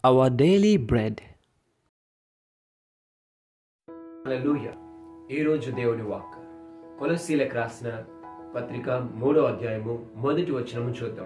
our daily bread. హల్లెలూయ ఈరోజు దేవుని walk కొలసీలకు రాసిన పత్రిక మూడో అధ్యాయము మొదటి వచనము చూద్దాం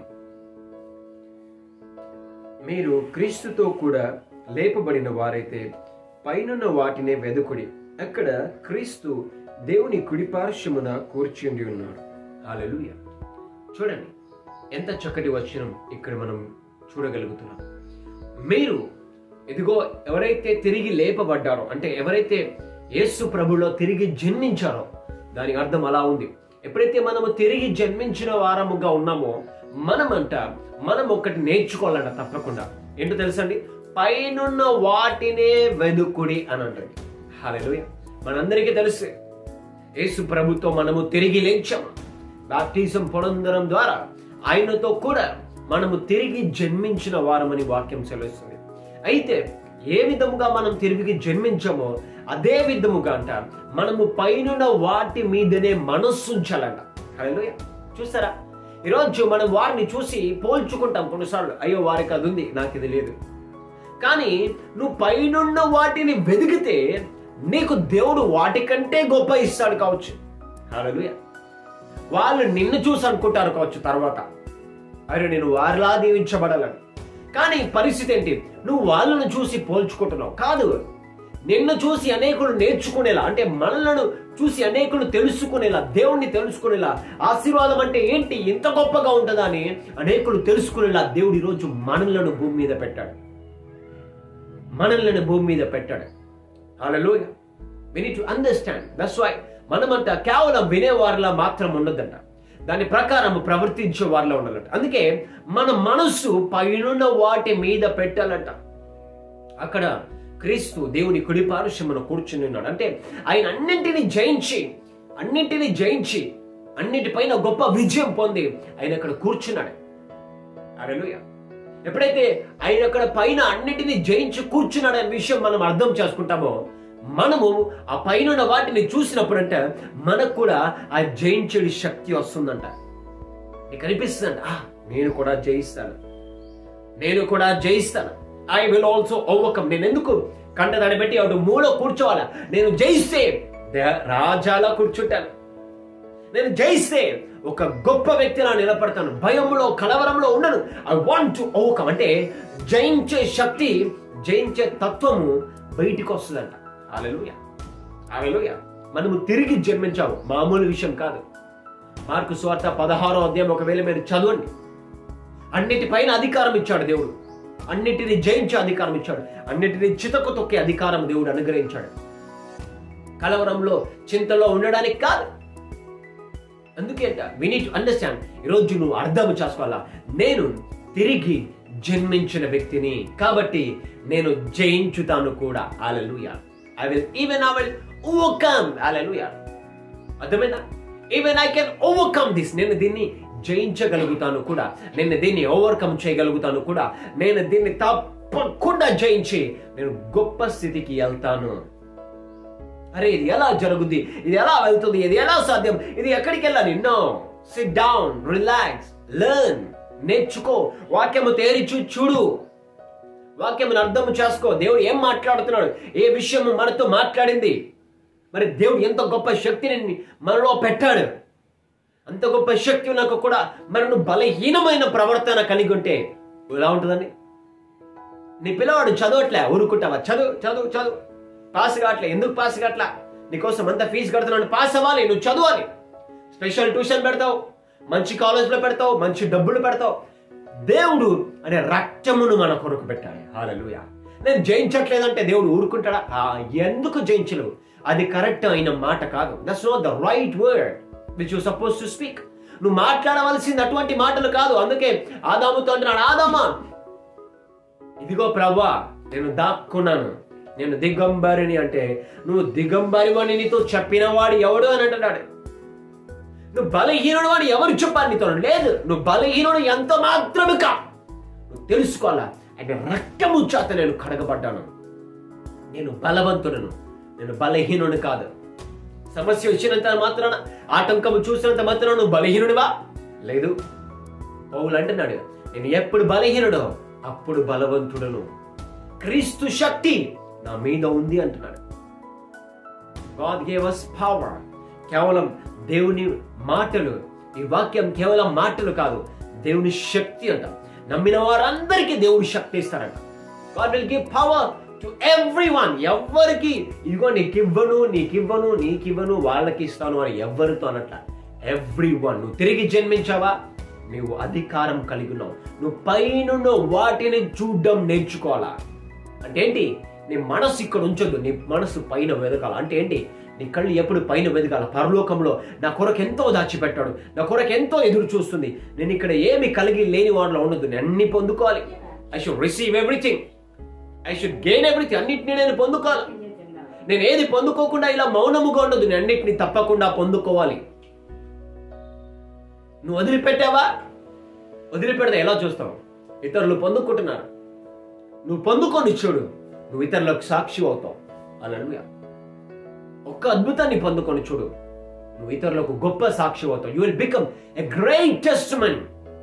మీరు క్రీస్తుతో కూడా లేపబడిన వారైతే పైనున్న వాటినే వెదుకుడి అక్కడ క్రీస్తు దేవుని కుడిపార్శ్వమున కూర్చుండి ఉన్నాడు హల్లెలూయ చూడండి ఎంత చక్కటి వచనం ఇక్కడ మనం చూడగలుగుతున్నాం మీరు ఇదిగో ఎవరైతే తిరిగి లేపబడ్డారో అంటే ఎవరైతే యేసు ప్రభులో తిరిగి జన్మించారో దాని అర్థం అలా ఉంది ఎప్పుడైతే మనము తిరిగి జన్మించిన వారముగా ఉన్నామో మనమంట మనం ఒకటి నేర్చుకోవాలంట తప్పకుండా ఏంటో తెలుసండి పైనున్న వాటినే వెదుకుడి అని అంటండి హల్లెలూయా మనందరికీ తెలుసు యేసు ప్రభుతో మనము తిరిగి లేచాము బాప్టిజం పొందడం ద్వారా ఆయనతో కూడా మనము తిరిగి జన్మించిన వారమని వాక్యం సెలవుస్తుంది అయితే ఏ విధముగా మనం తిరిగి జన్మించామో అదే విధముగా అంట మనము పైనున్న వాటి మీదనే మనస్సు ఉంచాలంట హల్లెలూయా చూస్తారా ఈరోజు మనం వారిని చూసి పోల్చుకుంటాం కొన్నిసార్లు అయ్యో వారికి అది ఉంది నాకు ఇది లేదు కానీ నువ్వు పైనున్న వాటిని వెదిగితే నీకు దేవుడు వాటికంటే గొప్ప ఇస్తాడు కావచ్చు హల్లెలూయా వాళ్ళు నిన్ను చూసి అనుకుంటారు కావచ్చు తర్వాత అరే నేను వారిలా దీవించబడాలని కానీ పరిస్థితి ఏంటి నువ్వు వాళ్ళను చూసి పోల్చుకుంటున్నావు కాదు నిన్ను చూసి అనేకులు నేర్చుకునేలా అంటే మనలను చూసి అనేకులు తెలుసుకునేలా దేవుణ్ణి తెలుసుకునేలా ఆశీర్వాదం అంటే ఏంటి ఇంత గొప్పగా ఉంటుందా అని అనేకులు తెలుసుకునేలా దేవుడు ఈరోజు మనలను భూమి మీద పెట్టాడు మనల్ని భూమి మీద పెట్టాడు hallelujah we need to understand that's why మనమంట కేవలం వినేవారిలా మాత్రం ఉండదంట దాని ప్రకారం ప్రవర్తించే వారిలో ఉండాలంట అందుకే మన మనస్సు పైనున్న వాటి మీద పెట్టాలంట అక్కడ క్రీస్తు దేవుని కుడి పారుష్యమును కూర్చుని ఉన్నాడు అంటే ఆయన అన్నింటిని జయించి అన్నింటిని జయించి అన్నిటిపైన గొప్ప విజయం పొంది ఆయన అక్కడ కూర్చున్నాడు అరెలుయ ఎప్పుడైతే ఆయన అక్కడ పైన అన్నిటిని జయించి కూర్చున్నాడు అనే విషయం మనం అర్థం చేసుకుంటామో మనము ఆ పైన వాటిని చూసినప్పుడంట మనకు కూడా ఆ జయించడి శక్తి వస్తుందంట నీకు అనిపిస్తుందంట "ఆ, నేను కూడా జయిస్తాను నేను కూడా జయిస్తాను ఐ విల్ ఆల్సో ఓవర్కమ్ నేను ఎందుకు కంట దాన్ని పెట్టి అటు మూలో కూర్చోవాలా నేను జయిస్తే దే- రాజాలా కూర్చుంటాను నేను జయిస్తే ఒక గొప్ప వ్యక్తిలా నిలబడతాను భయంలో కలవరంలో ఉండను ఐ వాంట్ టు ఓవర్కమ్ అంటే జయించే శక్తి జయించే తత్వము బయటికి వస్తుందంట అలెలుయ అలెలుయ మనము తిరిగి జన్మించాము మామూలు విషయం కాదు మార్కు స్వార్థ పదహారో అధ్యాయం ఒకవేళ మీరు చదవండి అన్నిటిపైన అధికారం ఇచ్చాడు దేవుడు అన్నిటిని జయించే అధికారం ఇచ్చాడు అన్నిటిని చితకు తొక్కే అధికారం దేవుడు అనుగ్రహించాడు కలవరంలో చింతలో ఉండడానికి కాదు అందుకే వి నీట్ అండర్స్టాండ్ ఈరోజు నువ్వు అర్థం చేసుకోవాలా నేను తిరిగి జన్మించిన వ్యక్తిని కాబట్టి నేను జయించుతాను కూడా hallelujah I will even I will overcome hallelujah అర్థమైందా even I can overcome this నేను దీన్ని జయించగలుగుతాను కూడా నేను దీన్ని ఓవర్కమ్ చేయగలుగుతాను కూడా నేను దీన్ని తప్పకుండా జయించి నేను గొప్ప స్థితికి వెళ్తాను అరే ఇది ఎలా జరుగుద్ది ఇది ఎలా వెళ్తుంది ఇది ఎలా సాధ్యం ఇది ఎక్కడికి వెళ్ళాలి no sit down relax learn నేర్చుకో వాక్యము తేరిచు చూడు వాక్యమును అర్థం చేసుకో దేవుడు ఏం మాట్లాడుతున్నాడు ఏ విషయము మనతో మాట్లాడింది మరి దేవుడు ఎంత గొప్ప శక్తిని మనలో పెట్టాడు అంత గొప్ప శక్తి నాకు కూడా మరి నువ్వు బలహీనమైన ప్రవర్తన కలిగి ఉంటే ఎలా ఉంటుందండి నీ పిల్లవాడు చదవట్లే ఊరుకుంటావా చదువు చదువు చదువు పాస్ కావట్లే ఎందుకు పాస్ కావట్లా నీకోసం అంత ఫీజు కడుతున్నాను పాస్ అవ్వాలి నువ్వు చదవాలి స్పెషల్ ట్యూషన్ పెడతావు మంచి కాలేజ్లో పెడతావు మంచి డబ్బులు పెడతావు దేవుడు అనే రక్తమును మన కొరకు పెట్టాలి హాలలుయా నేను జయించట్లేదంటే దేవుడు ఊరుకుంటాడా ఆ, ఎందుకు జయించలేవు అది కరెక్ట్ అయిన మాట కాదు that's not the right word which you suppose to speak నువ్వు మాట్లాడవలసింది అటువంటి మాటలు కాదు అందుకే ఆదాముతో అంటున్నాడు ఆదామా ఇదిగో ప్రభా నేను దాక్కున్నాను నేను దిగంబరిని అంటే నువ్వు దిగంబరి అని నీతో చెప్పిన వాడు ఎవడు అని అంటున్నాడు నువ్వు బలహీనుడు అని ఎవరు చెప్పారు నీతో లేదు నువ్వు బలహీనుడు ఎంత మాత్రమే కా నువ్వు తెలుసుకోవాలా అంటే రక్తము చేత నేను కడగబడ్డాను నేను బలవంతుడను నేను బలహీనుడు కాదు సమస్య వచ్చినంత మాత్రాన ఆటంకము చూసినంత మాత్రాన నువ్వు బలహీనుడివా లేదు పౌలు అంటున్నాడు నేను ఎప్పుడు బలహీనుడో అప్పుడు బలవంతుడను క్రీస్తు శక్తి నా మీద ఉంది అంటున్నాడు గాడ్ గేవ్ అస్ పవర్ కేవలం దేవుని మాటలు ఈ వాక్యం కేవలం మాటలు కాదు దేవుని శక్తి అంట నమ్మిన వారందరికీ దేవుడు శక్తి ఇస్తారంట God will give power to everyone ఎవరికి ఇదిగో నీకు ఇవ్వను నీకు ఇవ్వను నీకు ఇవ్వను వాళ్ళకి ఇస్తాను అని ఎవరితో అనట్ల ఎవ్రీ వన్ నువ్వు తిరిగి జన్మించావా నువ్వు అధికారం కలిగి ఉన్నావు నువ్వు పైనున్న వాటిని చూడడం నేర్చుకోవాలా అంటే ఏంటి నీ మనసు ఇక్కడ ఉంచొద్దు నీ మనసు పైన వెదకాల అంటే ఏంటి నీ కళ్ళు ఎప్పుడు పైన వెదకాల పరలోకంలో నా కొరకు ఎంతో దాచిపెట్టాడు నా కొరకు ఎంతో ఎదురు చూస్తుంది నేను ఇక్కడ ఏమి కలిగి లేని వాడిలో ఉండదు నేను అన్ని పొందుకోవాలి I should receive everything I should gain everything అన్నిటిని నేను పొందుకోవాలి నేను ఏది పొందుకోకుండా ఇలా మౌనముగా ఉండదు నేను అన్నిటిని తప్పకుండా పొందుకోవాలి నువ్వు వదిలిపెట్టావా వదిలిపెడితే ఎలా చూస్తావు ఇతరులు పొందుకుంటున్నారు నువ్వు పొందుకొని చూడు నువ్వు ఇతరులకు సాక్షి అవుతావు అలా ఒక్క అద్భుతాన్ని పొందుకొని చూడు నువ్వు ఇతరులకు గొప్ప సాక్షి అవుతావు you will become a great testimony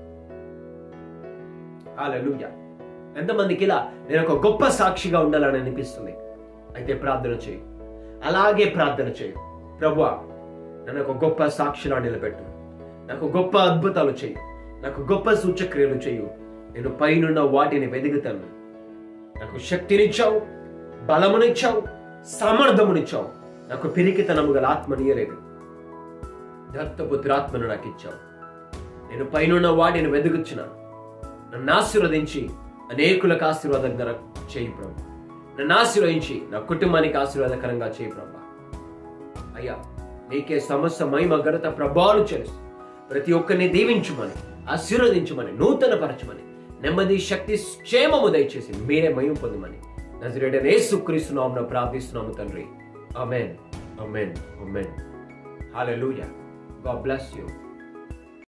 hallelujah ఎంతమందికి ఇలా నేను ఒక గొప్ప సాక్షిగా ఉండాలని అనిపిస్తుంది అయితే ప్రార్థన చేయి అలాగే ప్రార్థన చేయి ప్రభువా నన్ను ఒక గొప్ప సాక్షిలా నిలబెట్టు నాకు గొప్ప అద్భుతాలు చేయి నాకు గొప్ప సూచక్రియలు చేయు నేను పైనున్న వాటిని వెదుగుతాను నాకు శక్తినిచ్చావు బలమునిచ్చావు సామర్థ్యమునిచ్చావు నాకు పిరికితనము గల ఆత్మనీయలేదు దత్తపుత్రాత్మను నాకు ఇచ్చావు నేను పైనున్న వాటిని వెదుగుచున్నాను నన్ను ఆశీర్వదించి అనేకులకు ఆశీర్వాదకర చేయి ప్రభు నన్ను ఆశీర్వదించి నా కుటుంబానికి ఆశీర్వాదకరంగా చేయి ప్రభు అయ్యా నీకే సమస్త మహిమ ఘనత ప్రభావాలు చేస్తూ ప్రతి ఒక్కరిని దీవించుమని ఆశీర్వదించుమని నూతన పరచమని నెమ్మది శక్తి క్షేమము దయచేసి మీరే మయం పొందమని నజరేడని యేసుక్రీస్తునామమున ప్రార్థిస్తున్నాము తండ్రి amen amen amen hallelujah God bless you